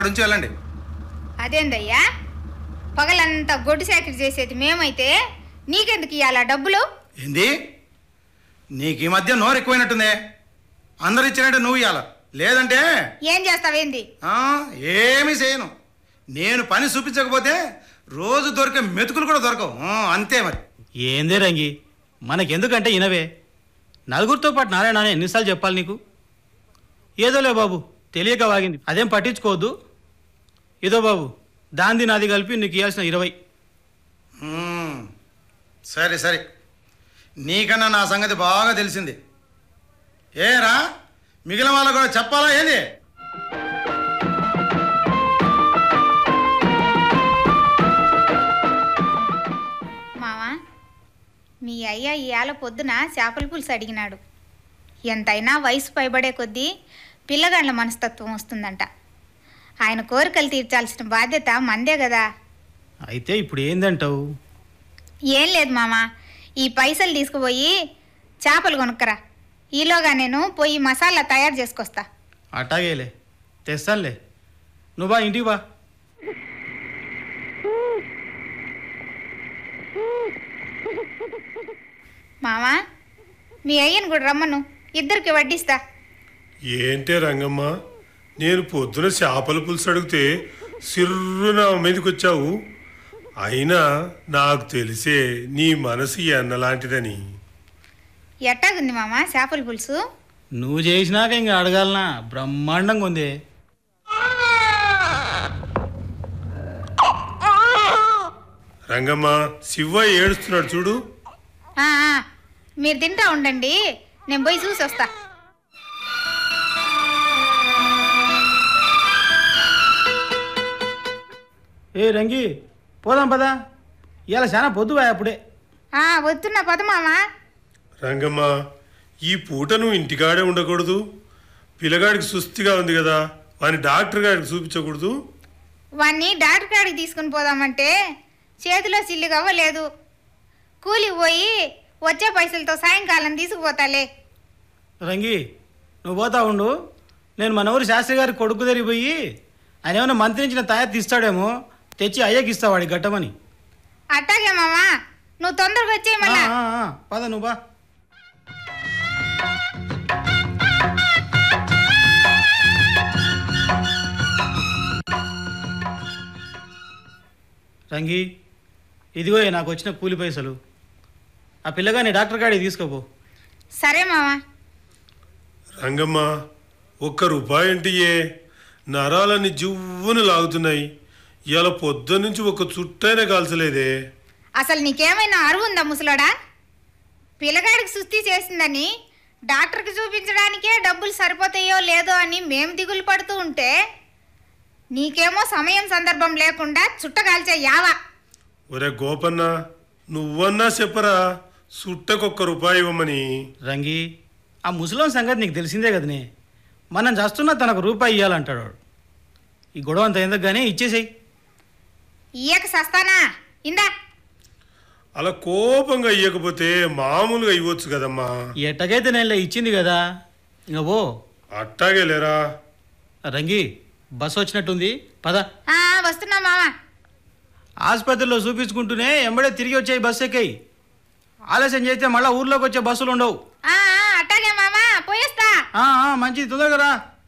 నుంచి వెళ్ళండి అదేందయ్యా పగలంతా గొడ్డు సేకరి చేసేది మేమైతే నీకెందుకు ఇవ్వాలా డబ్బులు ఏంది నీకు ఈ మధ్య నోరు ఎక్కువైనట్టుందే అందరు ఇచ్చినట్టు నువ్వు ఇవ్వాల లేదంటే ఏం చేస్తావేంది ఆ, ఏమీ చేయను నేను పని చూపించకపోతే రోజు దొరికే మెతుకులు కూడా దొరకవు ఆ, అంతే మరి ఏందే రంగి మనకెందుకంటే ఇనవే నలుగురితో పాటు నారాయణ అని ఎన్నిసార్లు చెప్పాలి నీకు ఏదోలే బాబు తెలియక వాగింది అదేం పట్టించుకోవద్దు ఏదో బాబు దాంది నాది కలిపి నీకు ఇవ్వాల్సిన ఇరవై మ్మ్. సరే సరే నీకన్నా నా సంగతి బాగా తెలిసింది ఏరా మిగిలిన వాళ్ళకు కూడా చెప్పాలా ఏంది మావా మీ అయ్య ఇవాళ పొద్దున చేపల పులుసు అడిగినాడు ఎంతైనా వయసు పైబడే కొద్దీ పిల్లగాండ్ల మనస్తత్వం వస్తుందంట ఆయన కోరికలు తీర్చాల్సిన బాధ్యత మందే కదా అయితే ఇప్పుడు ఏందంటావు ఏం లేదు మామ ఈ పైసలు తీసుకుపోయి చేపలు కొనుక్కరా ఈలోగా నేను పోయి మసాలా తయారు చేసుకొస్తా అట్టాగేలే తెస్తానులే నువ్వు బా ఇంటికి బా మామా మీ అయ్యను కూడా రమ్మను ఇద్దరికి వడ్డిస్తా ఏంటే రంగమ్మ నేను పొద్దున చేపల పులుసు అడిగితే సిర్రున మీదకి వచ్చావు అయినా నాకు తెలిసే నీ మనసు ఎన్నలాంటిదని ఎట్టాగుంది మామ చేపల పులుసు నువ్వు చేసినాక ఇంకా అడగాలనా బ్రహ్మాండంగా ఉంది రంగమ్మ శివ ఏడుస్తున్నాడు చూడు ఆ, ఆ, మీరు తింటా ఉండండి నేను పోయి చూసి వస్తా ఏ రంగి పోదాం పదా ఇవాళ చాలా పొద్దువా అప్పుడే ఆ, వస్తున్నా పద మామా రంగమ్మ ఈ పూట నువ్వు ఇంటికాడే ఉండకూడదు పిల్లగాడికి సుస్థిగా ఉంది కదా వాని డాక్టర్ గారికి చూపించకూడదు వాణ్ణి డాక్టర్ కాడికి తీసుకుని పోదామంటే చేతిలో సిల్లు కవ్వలేదు కూలి పోయి వచ్చే పైసలతో సాయంకాలం తీసుకుపోతాలే రంగి నువ్వు పోతా ఉండు నేను మన ఊరి శాస్త్రి గారి కొడుకు దగ్గరికి పోయి ఆయన ఏమైనా మంత్రించిన తయారు తీస్తాడేమో తెచ్చి అయ్యకి ఇస్తా వాడి గట్టమని అట్టాగే మామా నువ్వు తొందరగా వచ్చేయి ఆ, మళ్ళా ఆ, ఆ, పద నువ్వు బా రంగి ఇదిగో నాకు వచ్చిన కూలి పైసలు ఆ పిల్లగాని డాక్టర్ గాడికి తీసుకోపో సరే మామా రంగమ్మ ఒక్క రూపాయి ఏంటియే నరాలన్నీ జువ్వును లాగుతున్నాయి ఇవాళ పొద్దున్న నుంచి ఒక చుట్టైనా కాల్చలేదే అసలు నీకేమైనా అరువు ఉందా ముసలోడా పిల్లగాడికి సుస్థి చేసిందని డాక్టర్కి చూపించడానికే డబ్బులు సరిపోతాయో లేదో అని మేము దిగులు పడుతూ ఉంటే నీకేమో సమయం సందర్భం లేకుండా చుట్టగాల్చే యావా ఒరే గోపన్న నువ్వన్నా చెప్పరా సుట్టకొక్క రూపాయి ఇవ్వమని రంగి ఆ ముసలం సంగతి నీకు తెలిసిందే కదనే మనం చేస్తున్నా తనకు రూపాయి ఇవ్వాలంటాడు వాడు. ఈ గొడవ అంత ఎందుకు కానీ ఇచ్చేసేయి ఇయ్యక సస్తానా ఇందా అలా కోపంగా ఇవ్వకపోతే మామూలుగా ఇవ్వచ్చు కదమ్మా ఎట్టకైతే నేను ఇచ్చింది కదా ఇంకా పో అట్టాగే లేరా రంగి బస్సు వచ్చినట్టుంది పద ఆ, వస్తున్నా మామా ఆసుపత్రిలో చూపించుకుంటూనే ఎంబడే తిరిగి వచ్చాయి బస్సు ఎక్కాయి ఆలస్యం చేస్తే మళ్ళీ ఊర్లోకి వచ్చే బస్సులు ఉండవు ఆ, ఆ, అట్టాగే మామా పోయేస్తా ఆ, ఆ, మంచిది తొందరగా రా